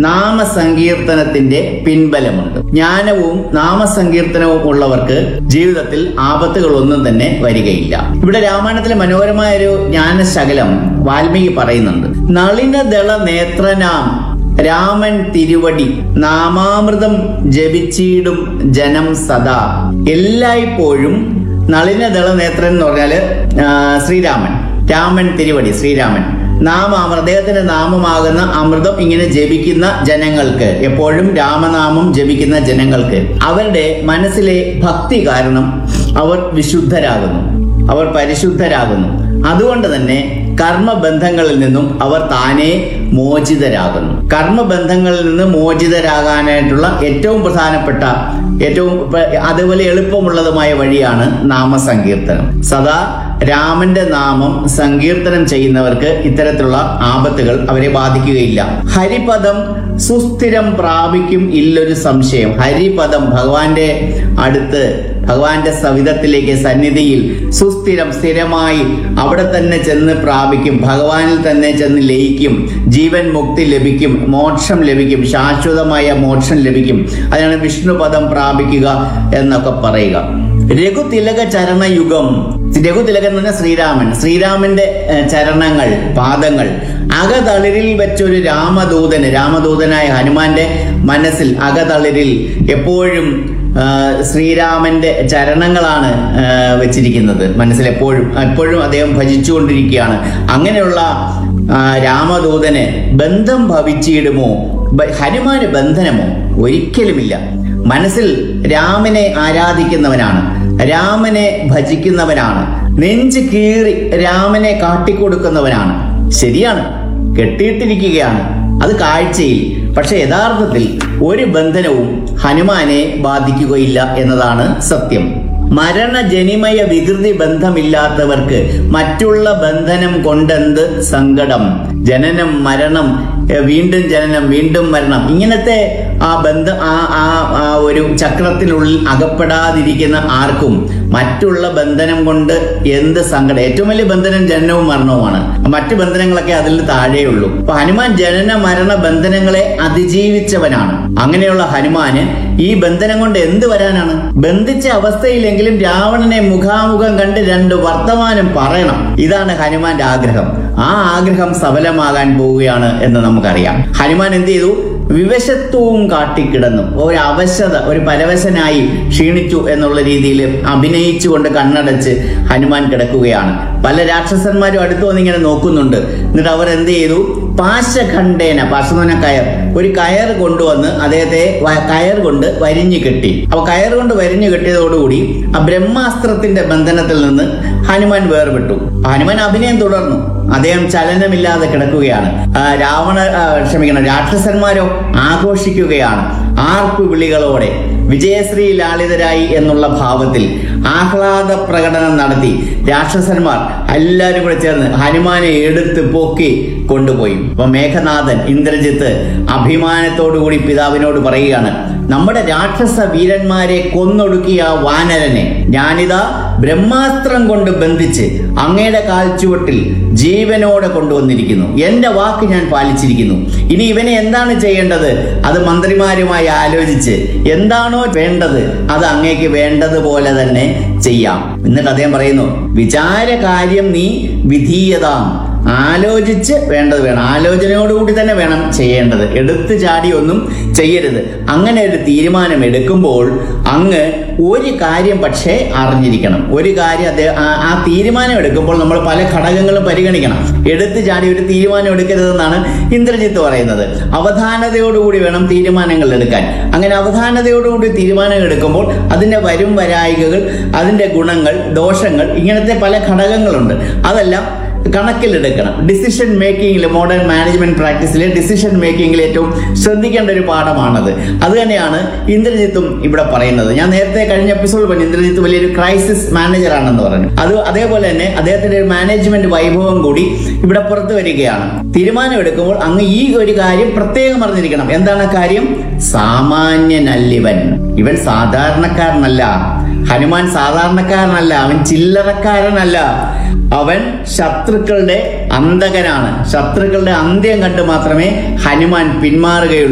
നാമസങ്കീർത്തനത്തിന്റെ പിൻബലമുണ്ട് ജ്ഞാനവും നാമസങ്കീർത്തനവും ഉള്ളവർക്ക് ജീവിതത്തിൽ ആപത്തുകളൊന്നും തന്നെ വരികയില്ല ഇവിടെ രാമായണത്തിലെ മനോഹരമായ ഒരു ജ്ഞാനശകലം വാൽമീകി പറയുന്നുണ്ട് നളിനദള നേത്രനാം രാമൻ തിരുവടി നാമാമൃതം ജപിച്ചിടും ജനം സദാ എല്ലായ്പ്പോഴും നളിനദള നേത്രൻ എന്ന് പറഞ്ഞാല് ആ, ശ്രീരാമൻ രാമൻ തിരുവടി ശ്രീരാമൻ നാമാമൃത അദ്ദേഹത്തിന്റെ നാമമാകുന്ന അമൃതം ഇങ്ങനെ ജപിക്കുന്ന ജനങ്ങൾക്ക് എപ്പോഴും രാമനാമം ജപിക്കുന്ന ജനങ്ങൾക്ക് അവരുടെ മനസ്സിലെ ഭക്തി കാരണം അവർ വിശുദ്ധരാകുന്നു അവർ പരിശുദ്ധരാകുന്നു അതുകൊണ്ട് തന്നെ കർമ്മബന്ധങ്ങളിൽ നിന്നും അവർ താനെ മോചിതരാകുന്നു കർമ്മബന്ധങ്ങളിൽ നിന്ന് മോചിതരാകാനായിട്ടുള്ള ഏറ്റവും പ്രധാനപ്പെട്ട ഏറ്റവും പ- അതുപോലെ എളുപ്പമുള്ളതുമായ വഴിയാണ് നാമസങ്കീർത്തനം സദാ രാമന്റെ നാമം സങ്കീർത്തനം ചെയ്യുന്നവർക്ക് ഇത്തരത്തിലുള്ള ആപത്തുകൾ അവരെ ബാധിക്കുകയില്ല ഹരിപദം സുസ്ഥിരം പ്രാപിക്കും ഇല്ലൊരു സംശയം ഹരിപദം ഭഗവാന്റെ അടുത്ത് ഭഗവാന്റെ സവിധത്തിലേക്ക് സന്നിധിയിൽ സുസ്ഥിരം സ്ഥിരമായി അവിടെ തന്നെ ചെന്ന് പ്രാപിക്കും ഭഗവാനിൽ തന്നെ ചെന്ന് ലയിക്കും ജീവൻ മുക്തി ലഭിക്കും മോക്ഷം ലഭിക്കും ശാശ്വതമായ മോക്ഷം ലഭിക്കും അതിനാണ് വിഷ്ണുപദം പ്രാപിക്കുക എന്നൊക്കെ പറയുക രഘുതിലക ചരണയുഗം രഘുതിലകൻ എന്ന് പറഞ്ഞാൽ ശ്രീരാമൻ ശ്രീരാമന്റെ ഏഹ്, ചരണങ്ങൾ പാദങ്ങൾ അകതളിരിൽ വെച്ചൊരു രാമദൂതന് രാമദൂതനായ ഹനുമാന്റെ മനസ്സിൽ അകതളിരിൽ എപ്പോഴും ആ, ശ്രീരാമന്റെ ചരണങ്ങളാണ് ആ, വെച്ചിരിക്കുന്നത് മനസ്സിൽ എപ്പോഴും എപ്പോഴും അദ്ദേഹം ഭജിച്ചുകൊണ്ടിരിക്കുകയാണ് അങ്ങനെയുള്ള ആ, രാമദൂതന് ബന്ധം ഭവിച്ചിടുമോ ബ- ഹനുമാന് ബന്ധനമോ ഒരിക്കലുമില്ല മനസ്സിൽ രാമനെ ആരാധിക്കുന്നവനാണ് രാമനെ ഭജിക്കുന്നവനാണ് നെഞ്ച് കീറി രാമനെ കാട്ടിക്കൊടുക്കുന്നവനാണ് ശരിയാണ് കെട്ടിയിട്ടിരിക്കുകയാണ് അത് കാഴ്ചയിൽ പക്ഷെ യഥാർത്ഥത്തിൽ ഒരു ബന്ധനവും ഹനുമാനെ ബാധിക്കുകയില്ല എന്നതാണ് സത്യം മരണജനിമയ വികൃതി ബന്ധമില്ലാത്തവർക്ക് മറ്റുള്ള ബന്ധനം കൊണ്ടെന്ത് സങ്കടം ജനനം മരണം എ, വീണ്ടും ജനനം വീണ്ടും മരണം ഇങ്ങനത്തെ ആ ബന്ധ ആ ആ ആ ഒരു ചക്രത്തിനുള്ളിൽ അകപ്പെടാതിരിക്കുന്ന ആർക്കും മറ്റുള്ള ബന്ധനം കൊണ്ട് എന്ത് സങ്കടം ഏറ്റവും വലിയ ബന്ധനം ജനനവും മരണവുമാണ് മറ്റു ബന്ധനങ്ങളൊക്കെ അതിൽ താഴെയുള്ളൂ അപ്പൊ ഹനുമാൻ ജനന മരണ ബന്ധനങ്ങളെ അതിജീവിച്ചവനാണ് അങ്ങനെയുള്ള ഹനുമാന് ഈ ബന്ധനം കൊണ്ട് എന്ത് വരാനാണ് ബന്ധിച്ച അവസ്ഥയിലെങ്കിലും രാവണനെ മുഖാമുഖം കണ്ട് രണ്ട് വർത്തമാനം പറയണം ഇതാണ് ഹനുമാന്റെ ആഗ്രഹം ആ ആഗ്രഹം സഫലമാകാൻ പോവുകയാണ് എന്ന് നമുക്കറിയാം ഹനുമാൻ എന്ത് ചെയ്തു വിവശത്വവും കാട്ടിക്കിടന്നു ഒരു അവശത ഒരു പരവശനായി ക്ഷീണിച്ചു എന്നുള്ള രീതിയിൽ അഭിനയിച്ചുകൊണ്ട് കണ്ണടച്ച് ഹനുമാൻ കിടക്കുകയാണ് പല രാക്ഷസന്മാരും അടുത്ത് വന്ന് ഇങ്ങനെ നോക്കുന്നുണ്ട് എന്നിട്ട് അവർ എന്ത് ചെയ്തു പാശഖണ്ഡേന പാശം എന്ന് പറഞ്ഞാൽ കയർ ഒരു കയർ കൊണ്ടുവന്ന് അദ്ദേഹത്തെ വ- കയർ കൊണ്ട് വരിഞ്ഞു കെട്ടി അപ്പൊ കയർ കൊണ്ട് വരിഞ്ഞു കെട്ടിയതോടുകൂടി ആ ബ്രഹ്മാസ്ത്രത്തിന്റെ ബന്ധനത്തിൽ നിന്ന് ഹനുമാൻ വേർപെട്ടു ഹനുമാൻ അഭിനയം തുടർന്നു അദ്ദേഹം ചലനമില്ലാതെ കിടക്കുകയാണ് ആ, രാവണ ആ, ക്ഷമിക്കണം രാക്ഷസന്മാരോ ആഘോഷിക്കുകയാണ് ആർപ്പു വിളികളോടെ വിജയശ്രീ ലാളിതരായി എന്നുള്ള ഭാവത്തിൽ ആഹ്ലാദ പ്രകടനം നടത്തി രാക്ഷസന്മാർ എല്ലാവരും കൂടെ ചേർന്ന് ഹനുമാനെ എടുത്ത് പൊക്കി കൊണ്ടുപോയി അപ്പൊ മേഘനാഥൻ ഇന്ദ്രജിത്ത് അഭിമാനത്തോടുകൂടി പിതാവിനോട് പറയുകയാണ് നമ്മുടെ രാക്ഷസ വീരന്മാരെ കൊന്നൊടുക്കിയ ആ വാനരനെ ഞാനിതാ ബ്രഹ്മാസ്ത്രം കൊണ്ട് ബന്ധിച്ച് അങ്ങയുടെ കാൽച്ചുവട്ടിൽ ജീവനോടെ കൊണ്ടുവന്നിരിക്കുന്നു എന്റെ വാക്ക് ഞാൻ പാലിച്ചിരിക്കുന്നു ഇനി ഇവനെ എന്താണ് ചെയ്യേണ്ടത് അത് മന്ത്രിമാരുമായി ആലോചിച്ച് എന്താണോ വേണ്ടത് അത് അങ്ങേക്ക് വേണ്ടതുപോലെ തന്നെ ചെയ്യാം എന്നിട്ട് അദ്ദേഹം പറയുന്നു വിചാരകാര്യം നീ വിധീയതാം ആലോചിച്ച് വേണ്ടത് വേണം ആലോചനയോടുകൂടി തന്നെ വേണം ചെയ്യേണ്ടത് എടുത്തു ചാടി ഒന്നും ചെയ്യരുത് അങ്ങനെ ഒരു തീരുമാനം എടുക്കുമ്പോൾ അങ്ങ് ഒരു കാര്യം പക്ഷേ അറിഞ്ഞിരിക്കണം ഒരു കാര്യം അദ്ദേഹം ആ- ആ തീരുമാനം എടുക്കുമ്പോൾ നമ്മൾ പല ഘടകങ്ങളും പരിഗണിക്കണം എടുത്തു ചാടി ഒരു തീരുമാനം എടുക്കരുതെന്നാണ് ഇന്ദ്രജിത്ത് പറയുന്നത് അവധാനതയോടുകൂടി വേണം തീരുമാനങ്ങൾ എടുക്കാൻ അങ്ങനെ അവധാനതയോടുകൂടി തീരുമാനം എടുക്കുമ്പോൾ അതിന്റെ വരും വരായികകൾ അതിന്റെ ഗുണങ്ങൾ ദോഷങ്ങൾ ഇങ്ങനത്തെ പല ഘടകങ്ങളുണ്ട് അതെല്ലാം കണക്കിലെടുക്കണം ഡിസിഷൻ മേക്കിങ്ങിൽ മോഡേൺ മാനേജ്മെന്റ് പ്രാക്ടീസിലെ ഡിസിഷൻ മേക്കിങ്ങിൽ ഏറ്റവും ശ്രദ്ധിക്കേണ്ട ഒരു പാഠമാണത് അത് തന്നെയാണ് ഇന്ദ്രജിത്തും ഇവിടെ പറയുന്നത് ഞാൻ നേരത്തെ കഴിഞ്ഞ എപ്പിസോഡ് പറഞ്ഞു ഇന്ദ്രജിത്ത് വലിയൊരു ക്രൈസിസ് മാനേജർ ആണെന്ന് പറഞ്ഞു അത് അതേപോലെ തന്നെ അദ്ദേഹത്തിന്റെ ഒരു മാനേജ്മെന്റ് വൈഭവം കൂടി ഇവിടെ പുറത്തു വരികയാണ് തീരുമാനം എടുക്കുമ്പോൾ അങ്ങ് ഈ ഒരു കാര്യം പ്രത്യേകം അറിഞ്ഞിരിക്കണം എന്താണ് ആ കാര്യം സാമാന്യനല്ലിവൻ ഇവൻ സാധാരണക്കാരനല്ല ഹനുമാൻ സാധാരണക്കാരനല്ല അവൻ ചില്ലറക്കാരനല്ല അവൻ ശത്രുക്കളുടെ അന്തകനാണ് ശത്രുക്കളുടെ അന്ത്യം കണ്ട് മാത്രമേ ഹനുമാൻ പിന്മാറുകയുള്ളൂ